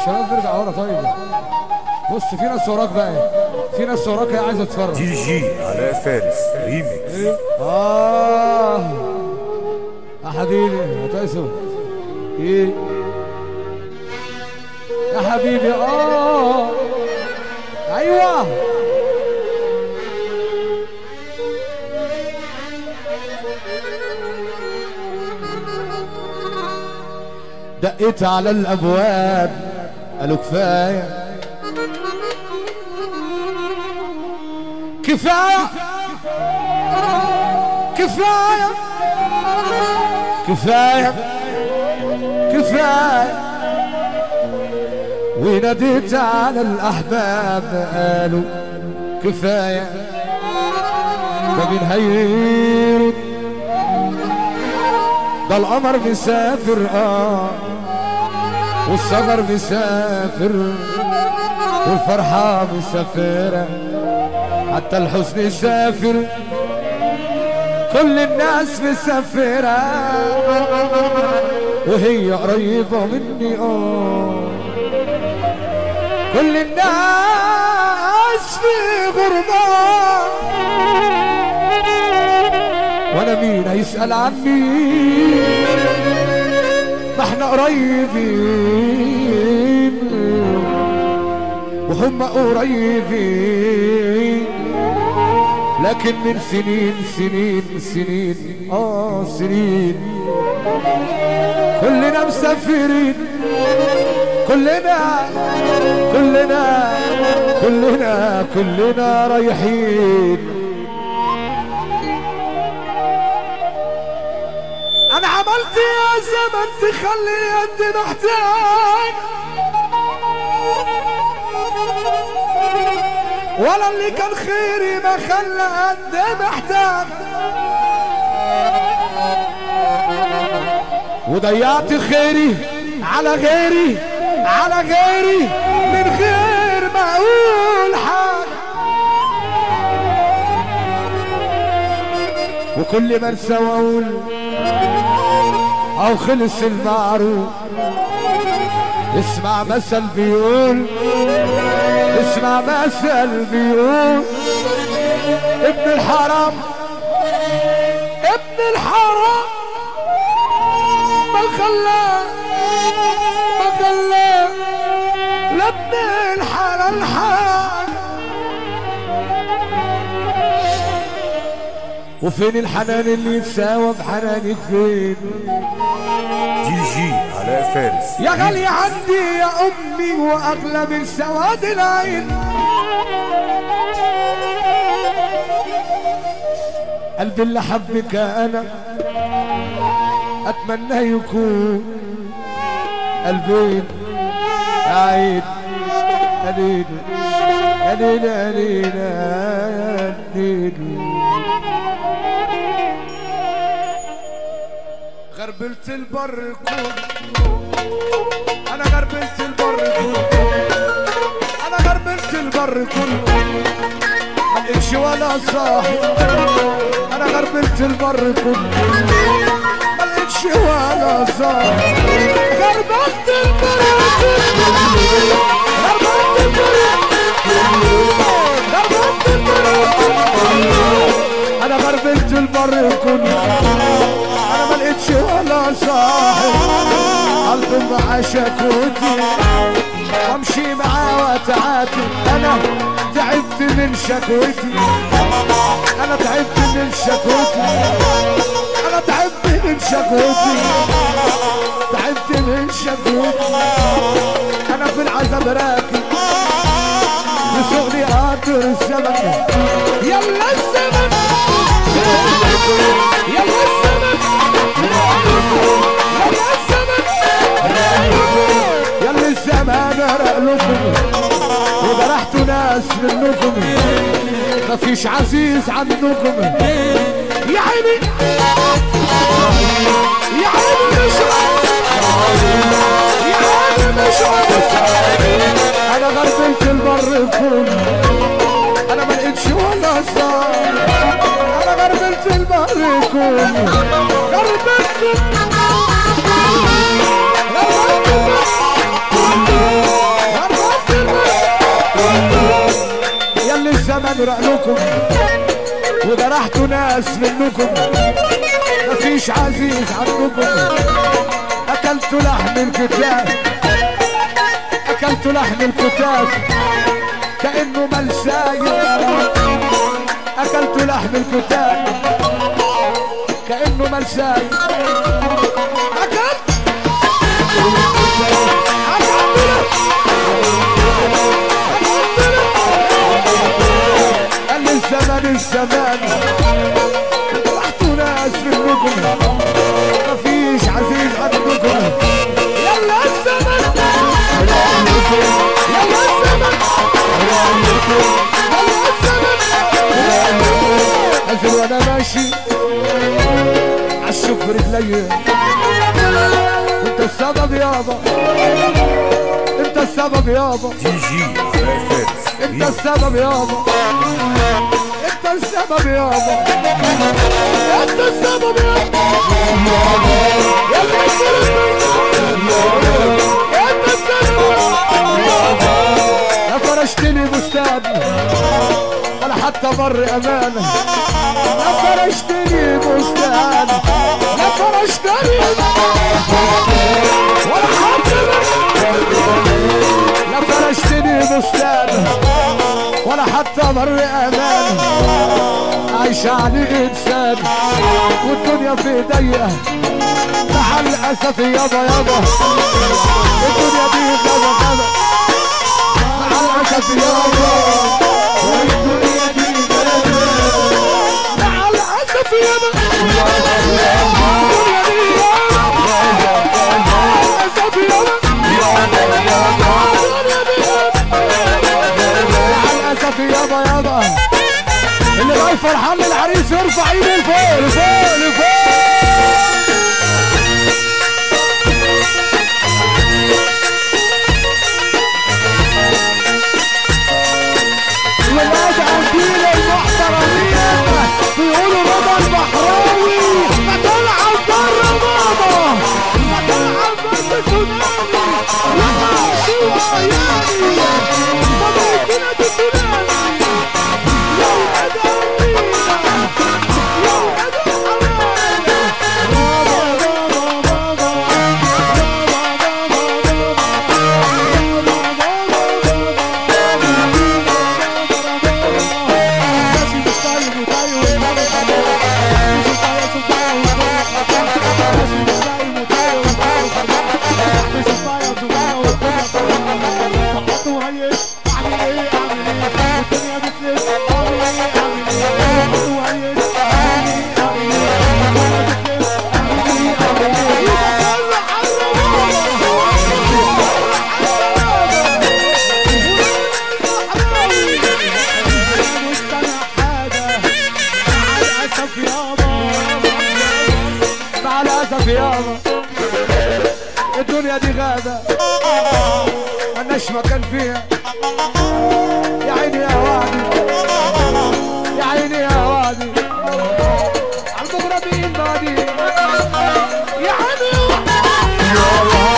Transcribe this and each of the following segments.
الشباب نرجع ورا طيب بص في ناس وراك بقى في ناس وراك هي عايزه تتفرج دي جي علاء فارس ريميكس آه يا حبيبي يا تايسون إيه يا حبيبي آه أيوه دقيت على الأبواب قالوا كفاية كفاية كفاية كفاية كفاية وناديت على الأحباب قالوا كفاية ده مين هيرد ده القمر مسافر اه والسفر مسافر والفرحة مسافرة حتى الحزن سافر كل الناس مسافرة وهي قريبة مني اه كل الناس في غربة وانا مين هيسأل عني ما احنا قريبين وهم قريبين لكن من سنين سنين سنين اه سنين كلنا مسافرين كلنا كلنا كلنا كلنا رايحين انا عملت يا زمن تخلي يدي محتاج ولا اللي كان خيري ما خلى قد محتاج وضيعت خيري على غيري على غيري من غير ما اقول حاجه وكل ما انسى واقول او خلص المعروف اسمع مثل بيقول اسمع مثل بيقول ابن الحرام ابن الحرام ما خلى ما خلى لابن الحلال حال وفين الحنان اللي يتساوى بحنانك فين دي جي علاء فارس يا غالية عندي يا أمي وأغلى من سواد العين قلبي اللي حبك أنا أتمنى يكون قلبين يا عين يا ليل يا ليل يا ليل يا ليل غربلت البر كله انا غربلت البر كله انا غربلت البر كله ما لقيتش ولا صاحب انا غربلت البر كله ما لقيتش ولا صاحب غربلت البر كله غربلت البر غربلت البر انا غربلت البر كله انا ما لقيتش ولا صاحب قلبي مع شكوتي وامشي معاه واتعاتب انا تعبت من شكوتي انا تعبت من شكوتي انا تعبت من شكوتي تعبت من شكوتي انا في العذاب راكب بسوقني قاطر الزمن يلا الزمن يلا الزمن يلا الزمن يلا الزمان رق لكم وجرحتوا ناس منكم مفيش عزيز عندكم يا عيني يا عيني مش يا عيني مش انا غربلت البر كله انا ما لقيتش ولا صار انا غربلت البر كله غربلت غربلت من رألكم وجرحتوا ناس منكم مفيش عزيز عندكم اكلتوا لحم الكتاب اكلتوا لحم الكتاب كانه ملساية اكلتوا لحم الكتاب كانه ملساية اكلت قال لي الزمن الزمان رحتوا ناس منكم مفيش عزيز عندكم يلا الزمن يلا الزمن يلا الزمن نزل وانا ماشي عالشوف برجلي انت السبب يابا انت السبب يابا دي جي علاء فارس انت ريميكس السبب يابا انت السبب يابا انت السبب يابا يلا انت السبب يا فرشتني بستان ولا حتى بر امانه يا فرشتني بستان يا فرشتني ولا حتى بر لا فرشتني بستان ولا حتى بر امان عايش علي انسان والدنيا في ايديا مع الاسف يابا يابا الدنيا دي غابة غابة مع الاسف يابا الدنيا دي غابة مع الاسف يابا الدنيا دي غابة مع الاسف يابا للاسف يابا يابا اللي جاي فرحان للعريس يرفع ايده لفوق لفوق لفوق ولاد عنديل المحترمين بيقولوا رضا البحراوي ما تلعب بره ماما ما تلعب بره تسونامي يا شو عيالي ما بيجينا تسونامي يا ولاد امينه يا ولاد الحلال بابا بابا بابا مع الاسف يابا الدنيا دي غابة ملناش مكان فيها يا عيني يا وادي يا عيني يا وادي عالمغربين بادي يا عيني يا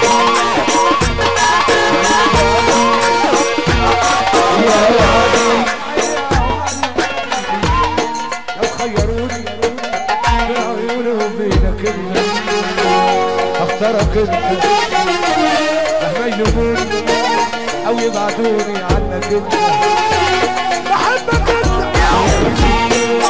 لو خيروني بين عيوني وبينك انت اختارك انت مهما يلوموني او يبعدوني عنك انت بحبك انت بحبك انت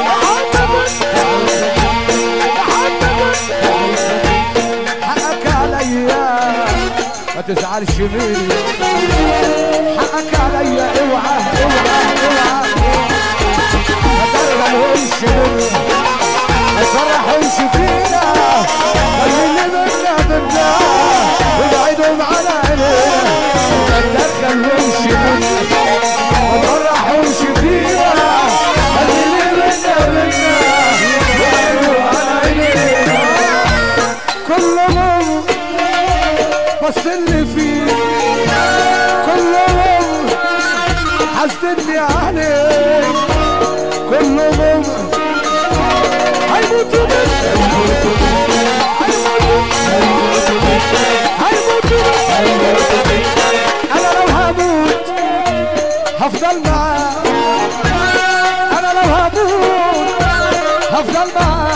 بحبك انت حقك عليا ما تزعلش مني حقك عليا اوعى اوعى اوعى ما ترغبهمش مني ما تفرحهمش فينا خليني منا منا وابعدهم على عينينا ما تدخلهمش مني ما تفرحهمش فينا خليني منا منا وابعدهم على عينينا كلهم بصلي فيه كلهم حسدني عليك كلهم هيموتوا منك هيموتوا هيموتوا انا لو هموت هفضل معاك افضل معاك